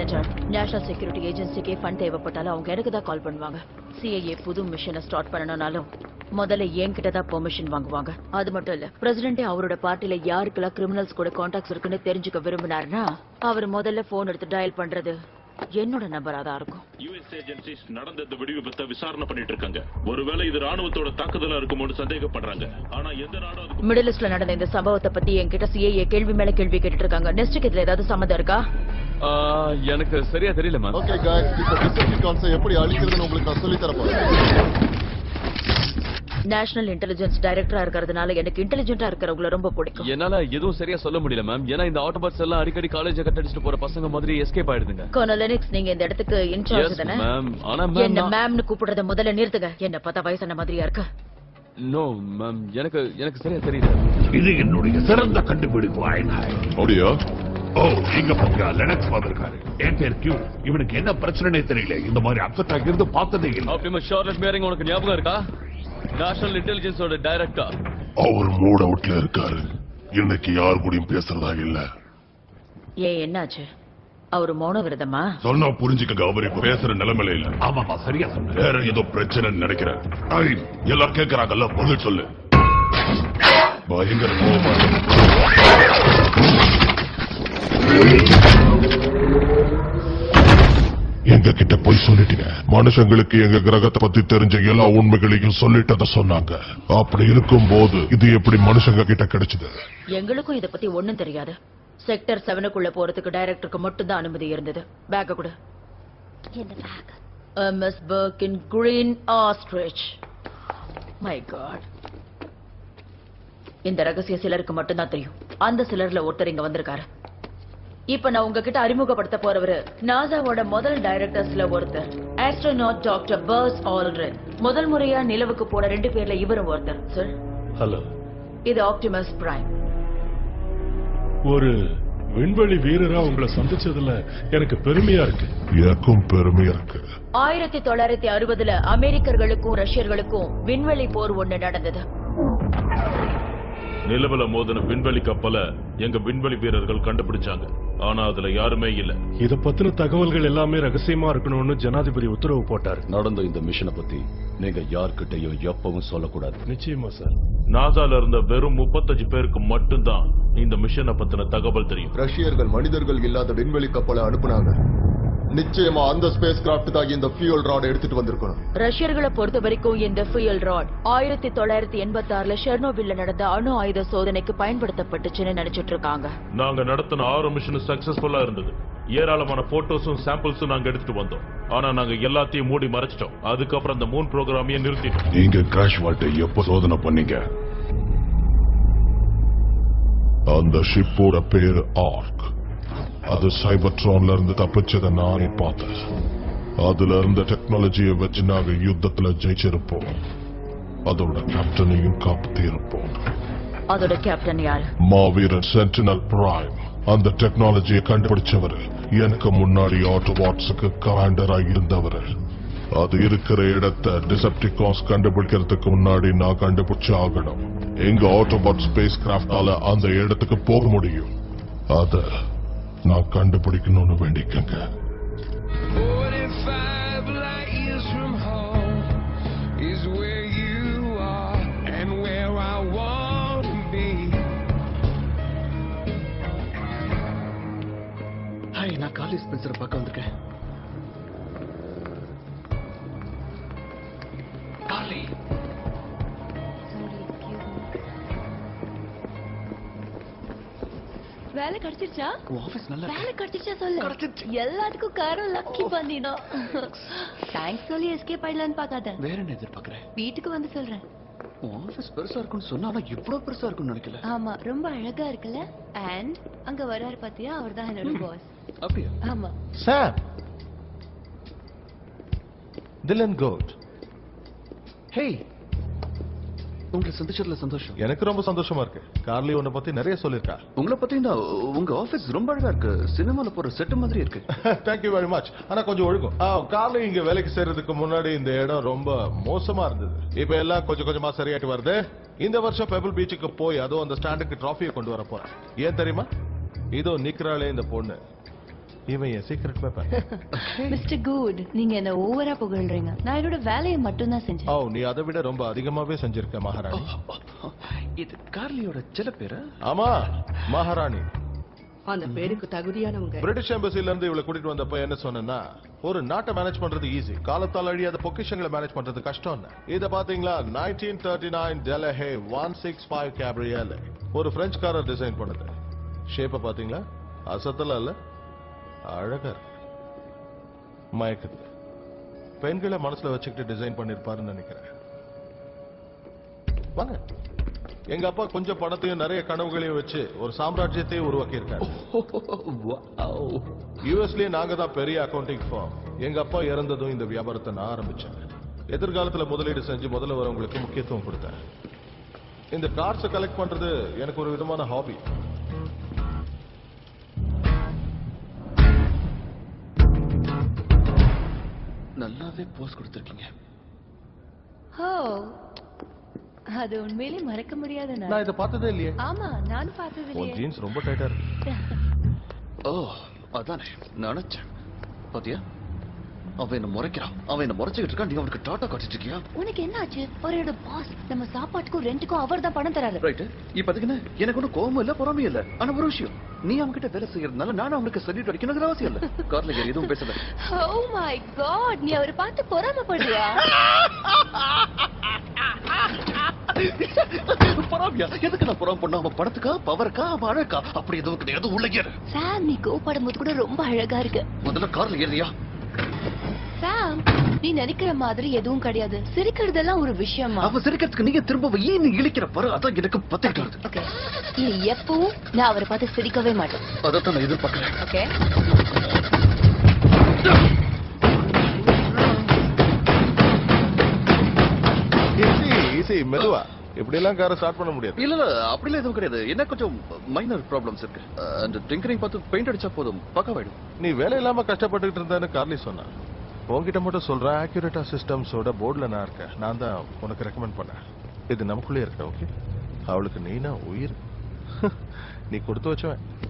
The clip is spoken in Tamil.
ரிச்சர்ட் நேஷனல் செக்யூரிட்டி ஏஜென்சிக்கே ஃபண்ட் தேவைப்பட்டாலும் அவங்க எனக்கு தான் கால் பண்ணுவாங்க சிஐஏ புது மிஷனை ஸ்டார்ட் பண்ணணும்னாலும் முதல்ல என்கிட்ட தான் பெர்மிஷன் வாங்குவாங்க அது மட்டும் இல்ல பிரசிடென்டே அவரோட பார்ட்டில யாருக்கெல்லாம் கிரிமினல்ஸ் கூட கான்டாக்ட்ஸ் இருக்குன்னு தெரிஞ்சுக்க விரும்பினாருன்னா அவர் முதல்ல போன் எடுத்து டயல் பண்றது என்னோட நம்பரா தான் இருக்கும் யுஎஸ் ஏஜென்சிஸ் நடந்த இந்த வெடிவிபத்தை விசாரணை பண்ணிட்டு இருக்காங்க ஒருவேளை இது ராணுவத்தோட தாக்குதலா இருக்குமோன்னு சந்தேகப்படுறாங்க ஆனா எந்த நாடும் அதுக்கு மிடில் ஈஸ்ட்ல நடந்த இந்த சம்பவத்தை பத்தி என்கிட்ட சிஐஏ கேள்வி மேல கேள்வி கேட்டுட்டு இருக்காங்க நெக்ஸ்ட்டுக்கு இதுல ஏதாவது சம்மந்தம் இருக்கா ஆ, எனக்கு சரியா தெரியல மேம் ஓகே காய்ஸ் இப்போ டிசெப்டிகான்ஸை எப்படி அழிக்கிறதுன்னு உங்களுக்கு நான் சொல்லி தரப்போறேன் நேஷனல் இன்டெலிஜென்ஸ் டைரக்டரா இருக்கிறதுனால எனக்கு இன்டெலிஜென்ட்டா இருக்கிறவங்கள ரொம்ப பிடிக்கும் என்னால எதுவும் சரியா சொல்ல முடியல மேம் ஏன்னா இந்த ஆட்டோபாட்ஸ் எல்லாம் அடிக்கடி காலேஜ கட்டடிச்சிட்டு போற பசங்க மாதிரி எஸ்கேப் ஆயிடுதுங்க கர்னல் லெனிக்ஸ் நீங்க இந்த இடத்துக்கு இன்சார்ஜ் எஸ் தானே மேம் ஆனா என்ன மேம் மேம்னு கூப்பிடுறத முதல்ல நிறுத்துங்க என்ன பார்த்தா வயசான மாதிரியா இருக்கு நோ மேம் எனக்கு எனக்கு சரியா தெரியல இது என்னுடைய சிறந்த கண்டுபிடிப்பு ஆயினாய் அப்படியா ஓ இங்க போங்க லெனக்ஸ் வந்திருக்காரு என் பேர் கியூ இவனுக்கு என்ன பிரச்சனைனே தெரியல இந்த மாதிரி அப்செட் ஆகிருந்து பார்த்ததே இல்லை அப்படிமா ஷார்லட் மேரிங் உனக்கு ஞாபகம் இருக்கா நேஷனல் இன்டெலிஜென்ஸோட டைரக்டர் அவர் மூட் அவுட்ல இருக்காரு இன்னைக்கு யார் கூடயும் பேசுறதா இல்ல ஏன் என்னாச்சு அவரு மௌன விரதமா சொன்னா புரிஞ்சுக்கங்க அவர் இப்ப பேசுற நிலைமையில இல்ல ஆமாமா சரியா சொன்ன வேற ஏதோ பிரச்சனைன்னு நினைக்கிறேன் ஐ, எல்லாரும் கேக்குறாங்கல்ல பதில் சொல்லு பயங்கர கோபமா இருக்கு. எங்க கிட்ட போய் சொல்லிட்டீங்க மனுஷங்களுக்கு எங்க கிரகத்தை பத்தி தெரிஞ்ச எல்லா உண்மைகளையும் சொல்லிட்டத சொன்னாங்க அப்படி இருக்கும்போது இது எப்படி மனுஷங்க கிட்ட கிடைச்சது எங்களுக்கும் இத பத்தி ஒண்ணும் தெரியாது செக்டர் செவனுக்குள்ள போறதுக்கு டைரக்டருக்கு மட்டும் தான் அனுமதி இருந்தது பேக்க கொடு என்ன bag MS Burke in green ostrich my god இந்த ரகசிய சிலருக்கு மட்டும்தான் தெரியும் அந்த சிலர்ல ஒருத்தர் இங்க வந்திருக்காரு இப்ப நான் உங்ககிட்ட அறிமுகப்படுத்த போறவரு நாசாவோட முதல் டைரக்டர்ஸ்ல ஒருத்தர் ஆஸ்ட்ரோநாட் டாக்டர் பர்ஸ் ஆல்ரெட் முதல் முறையா நிலவுக்கு போன ரெண்டு பேர்ல இவரும் ஒருத்தர் சார் ஹலோ இது ஆப்டிமஸ் பிரைம் ஒரு விண்வெளி வீரரா உங்களை சந்திச்சதுல எனக்கு பெருமையா இருக்கு எனக்கும் பெருமையா இருக்கு ஆயிரத்தி தொள்ளாயிரத்தி அறுபதுல அமெரிக்கர்களுக்கும் ரஷ்யர்களுக்கும் விண்வெளி போர் ஒண்ணு நடந்தது நிலவுல மோதின விண்வெளி கப்பலை எங்க விண்வெளி வீரர்கள் கண்டுபிடிச்சாங்க ஆனா அதுல யாருமே இல்ல இத பத்தின தகவல்கள் எல்லாமே ரகசியமா இருக்கணும்னு ஜனாதிபதி உத்தரவு போட்டாரு நடந்த இந்த மிஷனை பத்தி நீங்க யார்கிட்டயும் எப்பவும் சொல்லக்கூடாது நிச்சயமா சார் நாசால இருந்த வெறும் முப்பத்தஞ்சு பேருக்கு மட்டும்தான் இந்த மிஷனை பத்தின தகவல் தெரியும் ரஷ்யர்கள் மனிதர்கள் இல்லாத விண்வெளி கப்பலை அனுப்புனாங்க நிச்சயமா அந்த ஸ்பேஸ் கிராஃப்ட் தான் இந்த ஃபியூல் ராட் எடுத்துட்டு வந்திருக்கணும் ரஷ்யர்களை பொறுத்த வரைக்கும் இந்த ஃபியல் ராட் ஆயிரத்தி தொள்ளாயிரத்தி எண்பத்தி ஆறுல ஷெர்னோபில்ல நடந்த அணு ஆயுத சோதனைக்கு பயன்படுத்தப்பட்டுச்சுன்னு நினைச்சிட்டு இருக்காங்க நாங்க நடத்தின ஆறு மிஷன் சக்சஸ்ஃபுல்லா இருந்தது ஏராளமான போட்டோஸும் சாம்பிள்ஸும் நாங்க எடுத்துட்டு வந்தோம் ஆனா நாங்க எல்லாத்தையும் மூடி மறைச்சிட்டோம் அதுக்கப்புறம் அந்த மூன் ப்ரோக்ராமையும் நிறுத்திட்டோம் நீங்க கிராஷ் வால்ட்டை எப்ப சோதனை பண்ணீங்க அந்த ஷிப்போட பேரு ஆர்க் அது சைபர்ட்ரான்ல இருந்து தப்பிச்சதை நானே பார்த்தேன் அதுல இருந்த டெக்னாலஜியை வச்சு நாங்க யுத்தத்துல ஜெயிச்சிருப்போம் அதோட கேப்டனையும் காப்பாத்தி இருப்போம் அதோட கேப்டன் யாரு மாவீரன் சென்டினல் பிரைம் அந்த டெக்னாலஜியை கண்டுபிடிச்சவர் எனக்கு முன்னாடி ஆட்டோவாட்ஸுக்கு கமாண்டரா இருந்தவர் அது இருக்கிற இடத்தை டிசெப்டிகான்ஸ் கண்டுபிடிக்கிறதுக்கு முன்னாடி நான் கண்டுபிடிச்சு ஆகணும் எங்க ஆட்டோபாட் ஸ்பேஸ் கிராஃப்டால அந்த இடத்துக்கு போக முடியும் அத நான் கண்டுபிடிக்கணும்னு வேண்டிக்கங்க 45 light years from home is where you are and where I want to be. Hi நான் காலேஜ் ஸ்பென்சர் பார்க்க வந்திருக்கேன் வேலை கிடைச்சிருச்சா உன் ஆபீஸ் நல்லா வேலை கிடைச்சிருச்சா சொல்லு எல்லாத்துக்கும் காரணம் லக்கி பண்ணினா தேங்க்ஸ் சொல்லி எஸ்கேப் ஆயிடலான்னு பார்க்காத வேற என்ன எதிர்பார்க்கறேன் வீட்டுக்கு வந்து சொல்றேன் உன் ஆபீஸ் பெருசா இருக்கும்னு சொன்னா ஆனா இவ்வளவு பெருசா இருக்கும்னு நினைக்கல ஆமா ரொம்ப அழகா இருக்குல்ல அண்ட் அங்க வராரு பாத்தியா அவர்தான் என்னோட பாஸ் அப்படியா ஆமா Sam. Dylan Gold. ஹேய் உங்களை சந்திச்சதுல சந்தோஷம் எனக்கு ரொம்ப சந்தோஷமா இருக்கு கார்லி உன்னை பத்தி நிறைய சொல்லிருக்கா உங்களை பத்தி தான் உங்க ஆபீஸ் ரொம்ப அழகா இருக்கு சினிமால போற செட் மாதிரி இருக்கு தேங்க்யூ வெரி மச் ஆனா கொஞ்சம் ஒழுங்கும் ஆ, கார்லி இங்க வேலைக்கு சேர்றதுக்கு முன்னாடி இந்த இடம் ரொம்ப மோசமா இருந்தது இப்ப எல்லாம் கொஞ்சம் கொஞ்சமா சரியாட்டு வருது இந்த வருஷம் பெபிள் பீச்சுக்கு போய் அதுவும் அந்த ஸ்டாண்டுக்கு டிராஃபியை கொண்டு வர போறேன் ஏன் தெரியுமா இதோ நிக்கிறாளே இந்த பொண்ணு இவன் என் சீக்ரெட் பேப்பர் மிஸ்டர் குட் நீங்க என்ன ஓவரா புகழ்றீங்க நான் என்னோட வேலையை மட்டும் தான் செஞ்சேன் ஓ நீ அதை விட ரொம்ப அதிகமாவே செஞ்சிருக்க மகாராணி இது கார்லியோட சில பேரு ஆமா மகாராணி அந்த பேருக்கு தகுதியானவங்க பிரிட்டிஷ் எம்பசில இருந்து இவளை கூட்டிட்டு வந்தப்ப என்ன சொன்னேன்னா ஒரு நாட்டை மேனேஜ் பண்றது ஈஸி காலத்தால் அழியாத பொக்கிஷங்களை மேனேஜ் பண்றது கஷ்டம் இத பாத்தீங்களா nineteen thirty nine Delahaye one six five Gabriel ஒரு பிரெஞ்சுக்காரர் டிசைன் பண்ணுது ஷேப்ப பாத்தீங்களா அசத்தல இல்ல அழகா இருக்கு மயக்குது பெண்களை மனசுல வச்சுக்கிட்டு டிசைன் பண்ணிருப்பாருன்னு நினைக்கிறேன் வாங்க எங்க அப்பா கொஞ்சம் பணத்தையும் நிறைய கனவுகளையும் வச்சு ஒரு சாம்ராஜ்யத்தையே உருவாக்கி இருக்காரு யூஎஸ்லயே நாங்க தான் பெரிய அக்கவுண்டிங் ஃபார்ம் எங்க அப்பா இறந்ததும் இந்த வியாபாரத்தை நான் ஆரம்பிச்சேன் எதிர்காலத்துல முதலீடு செஞ்சு முதல்ல வரவங்களுக்கு முக்கியத்துவம் கொடுத்தேன் இந்த கார்ட்ஸ் கலெக்ட் பண்றது எனக்கு ஒரு விதமான ஹாபி நல்லாவே போஸ் கொடுத்துருக்கீங்க ஓ அது உண்மையிலே மறக்க முடியாத நாள். நான் இதை பார்த்ததே இல்லையே ஆமா நானும் பார்த்தது உன் இல்லையே ஜீன்ஸ் ரொம்ப டைட்டா இருக்கு ஓ அதானே நினைச்சேன் பாத்தியா அவன் என்ன முறைக்கிறான் அவன் என்ன முறைச்சுக்கிட்டு இருக்கான் நீ அவனுக்கு டாட்டா காட்டிட்டு இருக்கியா உனக்கு என்ன ஆச்சு அவரோட பாஸ் நம்ம சாப்பாட்டுக்கும் ரெண்டுக்கும் அவர் தான் பணம் தராரு ரைட் இப்ப அதுக்கு என்ன எனக்கு ஒன்றும் கோவம் இல்ல பொறாமையும் இல்ல ஆனா ஒரு விஷயம் நீ அவன்கிட்ட வேலை செய்யறதுனால நானும் அவனுக்கு சல்யூட் அடிக்கணுங்கிற அவசியம் இல்ல கார்ல ஏறி எதுவும் பேசல ஓ மை காட் நீ அவரை பார்த்து பொறாமப்படுறியா பொறாமையா எதுக்கு நான் பொறாம பண்ண அவன் பணத்துக்கா பவருக்கா அவன் அழகா அப்படி எதுவும் கிடையாது உள்ள ஏறு சாம் நீ கோபப்படும் போது கூட ரொம்ப அழகா இருக்கு முதல்ல கார்ல ஏறியா சாம் நீ நினைக்கிற மாதிரி எதுவும் கிடையாது சிரிக்கிறதெல்லாம் ஒரு விஷயமா அவன் சிரிக்கிறதுக்கு நீங்க திரும்ப ஏன் நீ இழிக்கிற பாரு அதான் எனக்கு பத்திட்டு வருது ஓகே நீ எப்பவும் நான் அவரை பார்த்து சிரிக்கவே மாட்டேன் அதான் நான் எதிர்பார்க்கறேன் ஓகே ஈஸி ஈஸி மெதுவா இப்படி எல்லாம் காரை ஸ்டார்ட் பண்ண முடியாது இல்ல இல்ல அப்படிலாம் எதுவும் கிடையாது என்ன கொஞ்சம் மைனர் ப்ராப்ளம்ஸ் இருக்கு அந்த டிங்கரிங் பார்த்து பெயிண்ட் அடிச்சா போதும் பக்காவாயிடும் நீ வேலை இல்லாம கஷ்டப்பட்டுக்கிட்டு இருந்தேன்னு கார்லி சொன்னா உன்கிட்ட மட்டும் சொல்றேன் ஆக்யூரேட்டா சிஸ்டம்ஸோட போர்டுல நான் இருக்கேன் நான் தான் உனக்கு ரெக்கமெண்ட் பண்ணேன் இது நமக்குள்ளே இருக்க ஓகே அவளுக்கு நீனா உயிர் நீ கொடுத்து வச்சவன்